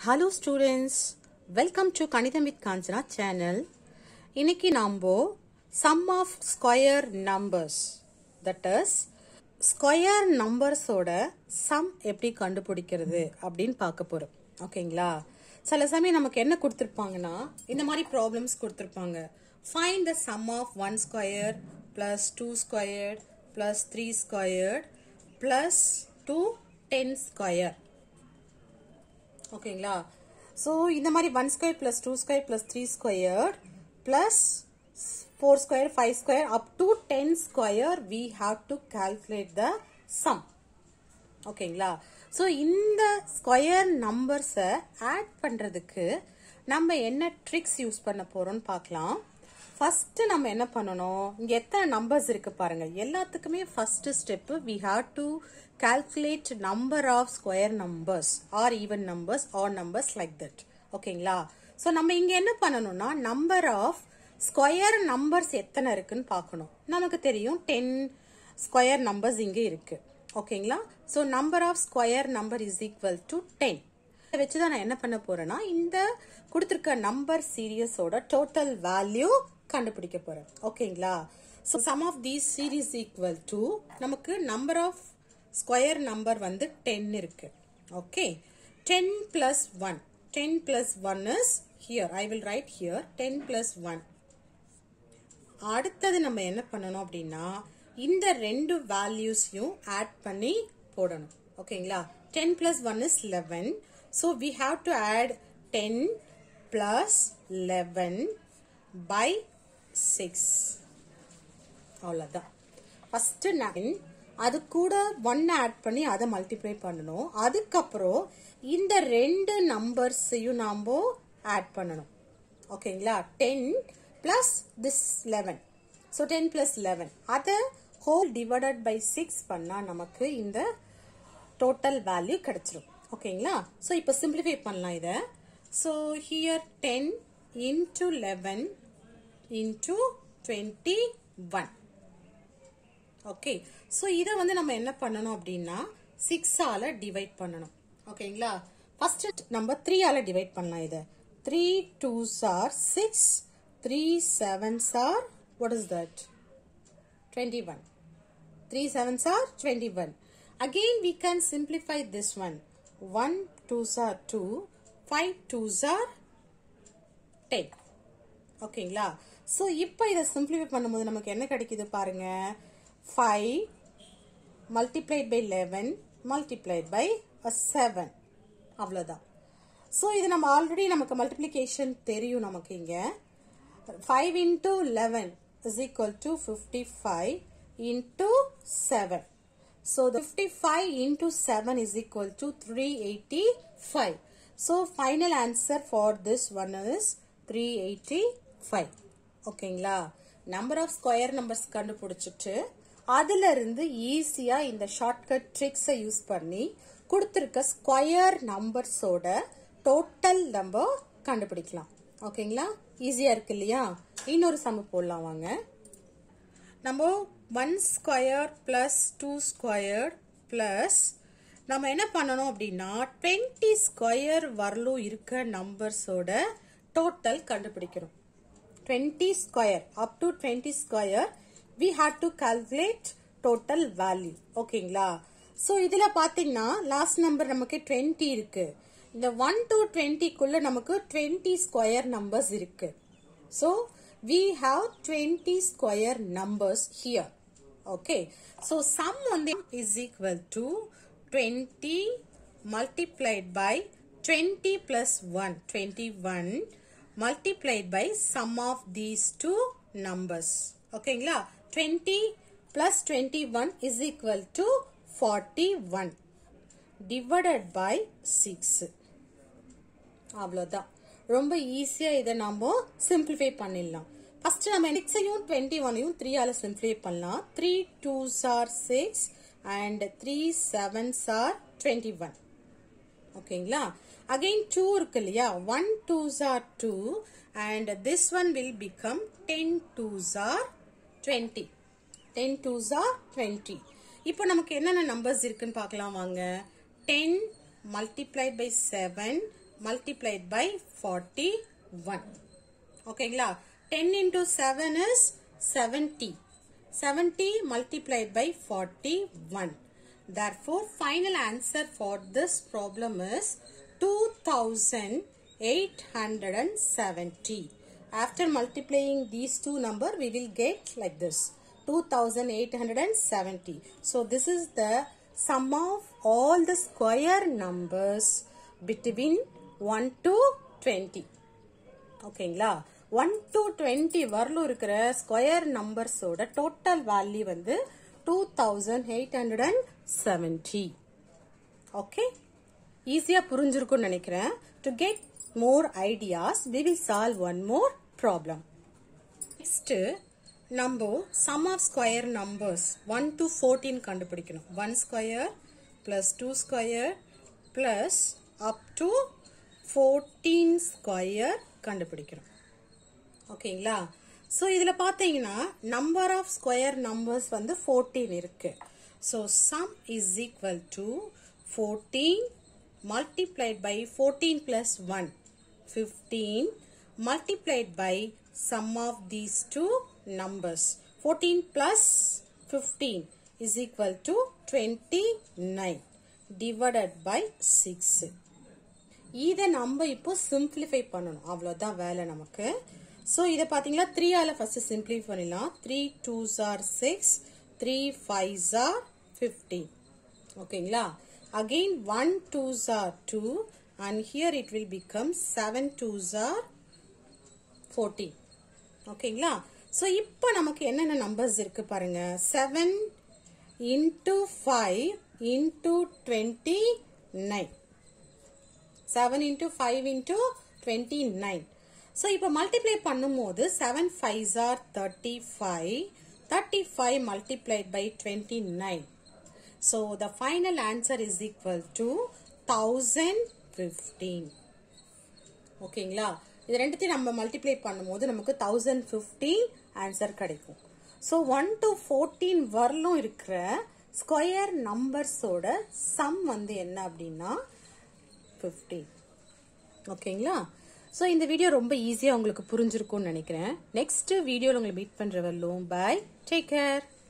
Hello students welcome to கணிதம் with Kanchana channel இன்னைக்கு நாம sum of square numbers that is square நம்பர்ஸோட sum எப்படி கண்டுபிடிக்கிறது அப்படின்னு பார்க்க போறோம் ஓகேங்களா சில சமயம் நமக்கு என்ன கொடுத்துருப்பாங்கன்னா இந்த மாதிரி ப்ராப்ளம்ஸ் கொடுத்துருப்பாங்க find the sum of one square plus two square plus three square plus to ten square ஓகேங்களா ஸோ இந்த மாதிரி one square plus two square plus three square plus four square five square up to ten square we have to calculate the sum ஓகேங்களா so இந்த square நம்பர்ஸை add பண்ணுறதுக்கு நம்ம என்ன tricks use பண்ண போகிறோம்னு பார்க்கலாம் ஃபர்ஸ்ட் நம்ம என்ன பண்ணணும் இங்க எத்தனை நம்பர்ஸ் இருக்கு பாருங்க எல்லாத்துக்குமே first step we have to calculate number of square numbers are even numbers are numbers like that ஓகேங்களா ஸோ நம்ம இங்க என்ன பண்ணணும்னா நம்பர் ஆஃப் ஸ்கொயர் நம்பர்ஸ் எத்தனை இருக்குன்னு பார்க்கணும் நமக்கு தெரியும் டென் ஸ்கொயர் நம்பர்ஸ் இங்க இருக்கு ஓகேங்களா so number of square number is equal to ten இதை வச்சு தான் நான் என்ன பண்ண போறேன்னா இந்த கொடுத்துருக்க நம்பர் சீரியஸோட டோட்டல் வேல்யூ கண்டுபிடிக்க போறேன் ஓகேங்களா so sum of these series equal to நமக்கு நம்பர் ஆஃப் ஸ்கொயர் நம்பர் வந்து டென் இருக்கு okay ten plus one ten plus one is here I will write here ten plus one அடுத்தது நம்ம என்ன பண்ணணும் அப்படின்னா இந்த ரெண்டு வேல்யூஸையும் ஆட் பண்ணி போடணும் ஓகேங்களா ten plus one is eleven so we have to add ten plus eleven by six அவ்வளோதான் ஃபஸ்ட்டு நைன் அது கூட ஒன் ஆட் பண்ணி அதை மல்டிப்ளை பண்ணணும் அதுக்கப்புறம் இந்த ரெண்டு நம்பர்ஸையும் நாம் ஆட் பண்ணணும் ஓகேங்களா ten plus this eleven so ten plus eleven அதை ஹோல் டிவைடட் பை சிக்ஸ் பண்ணால் நமக்கு இந்த டோட்டல் வேல்யூ கிடைச்சிரும் ஓகேங்களா ஸோ இப்போ சிம்பிளிஃபை பண்ணலாம் இதை so here ten into eleven into twenty one okay so இதை வந்து நம்ம என்ன பண்ணணும் அப்படின்னா சிக்ஸால டிவைட் பண்ணணும் ஓகேங்களா ஃபர்ஸ்ட் நம்ம த்ரீயால டிவைட் பண்ணலாம் இதை three twos are six three sevens are what is that twenty one three sevens are twenty one again we can simplify this one one twos are two five twos are ten ஓகேங்களா so இப்போ இதை simplify பண்ணும்போது நமக்கு என்ன கிடைக்குது பாருங்க five multiplied by eleven multiplied by seven அவ்வளோதான் so இது நம்ம ஆல்ரெடி நமக்கு மல்டிப்ளிகேஷன் தெரியும் நமக்கு இங்கே five into eleven is equal to fifty five into seven so fifty five into seven is equal to three eighty five so final answer for this one is three eighty five ஓகேங்களா number of square numbers கண்டுபிடிச்சிட்டு அதுல இருந்து ஈஸியா இந்த shortcut ட்ரிக்ஸை use பண்ணி கொடுத்துருக்க square நம்பர்ஸோட total நம்ம கண்டுபிடிக்கலாம் ஓகேங்களா ஈஸியா இருக்கு இல்லையா இன்னொரு சம போடலாம் வாங்க நம்ம one square plus two square plus நம்ம என்ன பண்ணணும் அப்படின்னா டுவெண்ட்டி ஸ்கொயர் வரலும் இருக்க நம்பர்ஸோட டோட்டல் கண்டுபிடிக்கணும் 20 square up to 20 square we had to calculate total value ஓகேங்களா ஸோ இதில் பார்த்தீங்கன்னா லாஸ்ட் நம்பர் நமக்கு 20 இருக்கு இந்த ஒன் டு டுவெண்ட்டிக்குள்ள நமக்கு 20 ஸ்கொயர் நம்பர்ஸ் இருக்கு so we have 20 square numbers here okay so sum வந்து is equal to 20 multiplied by 20 plus 1 21 multiplied by sum of these two numbers. ஓகேங்களா 20 plus 21 is equal to 41 divided by 6. அவ்வளோதான் ரொம்ப ஈஸியாக இதை நம்ம சிம்பிளிஃபை பண்ணிடலாம் first நம்ம சிக்ஸையும் டுவெண்ட்டி ஒனையும் த்ரீயால் சிம்பிளிஃபை பண்ணலாம் three twos are six and three sevens are twenty one ஓகேங்களா அகைன் டூ இருக்கு இல்லையா one twos are two and this one will become ten twos are twenty ten twos are twenty இப்போ நமக்கு என்னென்ன நம்பர்ஸ் இருக்குன்னு பார்க்கலாம் வாங்க ten multiplied by 7 multiplied by 41 ஓகேங்களா 10 into 7 is 70 70 multiplied by 41 therefore final answer for this problem is 2870 after multiplying these two number we will get like this 2870 so this is the sum of all the square numbers between 1 to 20 ஓகேங்களா one to twenty வரலும் இருக்கிற square நம்பர்ஸோட total value வந்து two thousand eight hundred and seventy okay ஈஸியாக புரிஞ்சிருக்கும்னு நினைக்கிறேன் to get more ideas we will solve one more problem next நம்ம sum of square numbers one to fourteen கண்டுபிடிக்கணும் one square plus two square plus up to fourteen square கண்டுபிடிக்கிறோம் ஓகேங்களா so இதில் பார்த்தீங்கன்னா number of square numbers வந்து fourteen இருக்கு so sum is equal to fourteen multiplied by fourteen plus one fifteen multiplied by sum of these two numbers 14 plus 15 is equal to 29 divided by 6 இதை நம்ம இப்போ simplify பண்ணணும் அவ்வளோதான் வேலை நமக்கு so இதை பார்த்தீங்களா த்ரீ ஆல ஃபர்ஸ்ட் சிம்பிளிஃபை பண்ணிடலாம் three two are six three five are fifteen ஓகேங்களா again one two are two and here it will become seven two are fourteen ஓகேங்களா ஸோ இப்போ நமக்கு என்னென்ன நம்பர்ஸ் இருக்கு பாருங்க seven into five into twenty nine seven into five into twenty nine so இப்போ multiply பண்ணும்போது seven five are thirty five thirty five multiplied by twenty nine so the final answer is equal to thousand fifteen ஓகேங்களா இது ரெண்டுத்தையும் நம்ம multiply பண்ணும்போது நமக்கு thousand fifteen answer கிடைக்கும் so one to fourteen வரலும் இருக்கிற ஸ்கொயர் நம்பர்ஸோட சம் வந்து என்ன அப்படின்னா ஃபிஃப்டீன் ஓகேங்களா ஸோ இந்த வீடியோ ரொம்ப ஈஸியாக உங்களுக்கு புரிஞ்சிருக்கும்னு நினைக்கிறேன் நெக்ஸ்ட் வீடியோவில் உங்களை மீட் பண்ணுற வரலும் பாய் டேக் கேர்